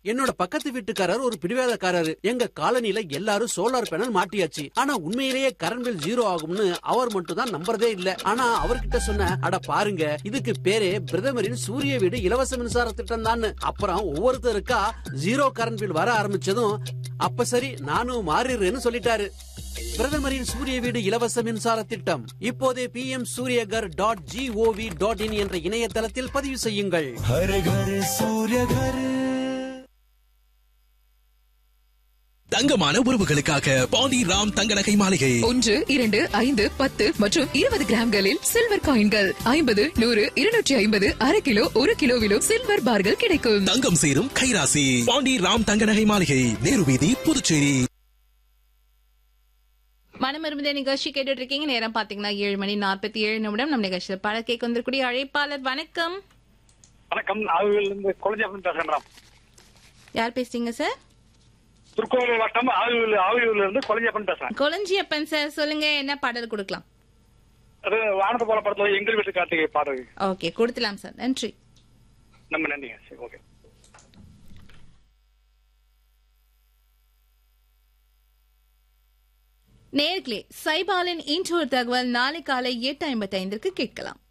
என்னோட பக்கத்து வீட்டுக்காரர் ஒரு பிடிவாதக்காரரு எங்க காலனில எல்லாரும் சோலார் பேனல் மாட்டியாச்சு ஆனா உண்மையிலேயே கரண்ட் பில் ஜீரோ ஆகும்னு அவர் மட்டும் தான் நம்புறதே இல்ல ஆனா அவர்கிட்ட சொன்ன அட பாருங்க இதுக்கு பேரே பிரதமரின் சூரிய வீடு இலவச மின்சார திட்டம் தான் அப்புறம் ஒவ்வொருத்தருக்கா ஜீரோ கரண்ட் பில் வர ஆரம்பிச்சதும் அப்ப சரி நானும் மாறிடுறேன்னு சொல்லிட்டாரு பிரதமரின் சூரிய வீடு இலவச மின்சார திட்டம் இப்போதே P M Suryaghar dot gov dot in என்ற இணையதளத்தில் பதிவு செய்யுங்கள் हर घर सूर्य घर தங்கமான உறவுகளுக்காக பாண்டி ராம் தங்க நகை மாளிகை ஒன்று இரண்டு ஐந்து பத்து மற்றும் இருபது கிராம்களில் சில்வர் காயின்கள் ஐம்பது நூறு இருநூற்றி ஐம்பது அரை கிலோ ஒரு கிலோவிலும் சில்வர் பார்கள் கிடைக்கும் தங்கம் சேரும் கைராசி பாண்டி ராம் தங்க நகை மாளிகை நேரு வீதி புதுச்சேரி மனமிருந்த நிகழ்ச்சி கேட்டுட்டு இருக்கீங்க நேரம் பாத்தீங்கன்னா ஏழு மணி நாற்பத்தி ஏழு நிமிடம் நம்ம நிகழ்ச்சியில் பல கேட்க வந்திருக்கூடிய அழைப்பாளர் வணக்கம் வணக்கம் ஆவியில் இருந்து குழந்தைப்பன் பேசுறேன் யார் பேசுறீங்க சார் திருக்கோவில் வட்டம் ஆவியூர் ஆவியூர்ல இருந்து குழந்தைப்பன் பேசுறேன் கொளஞ்சியப்பன் சார் சொல்லுங்க என்ன பாடல் கொடுக்கலாம் அது வானத்து போல படத்துல எங்கள் வீட்டு கார்த்திகை பாடுறது ஓகே கொடுத்துலாம் சார் நன்றி நம்ம நன்றிங்க சரி ஓகே நேர்களே சைபாலின் இன்று ஒரு தகவல் நாளை காலை எட்டு ஐம்பத்தி ஐந்திற்கு கேட்கலாம்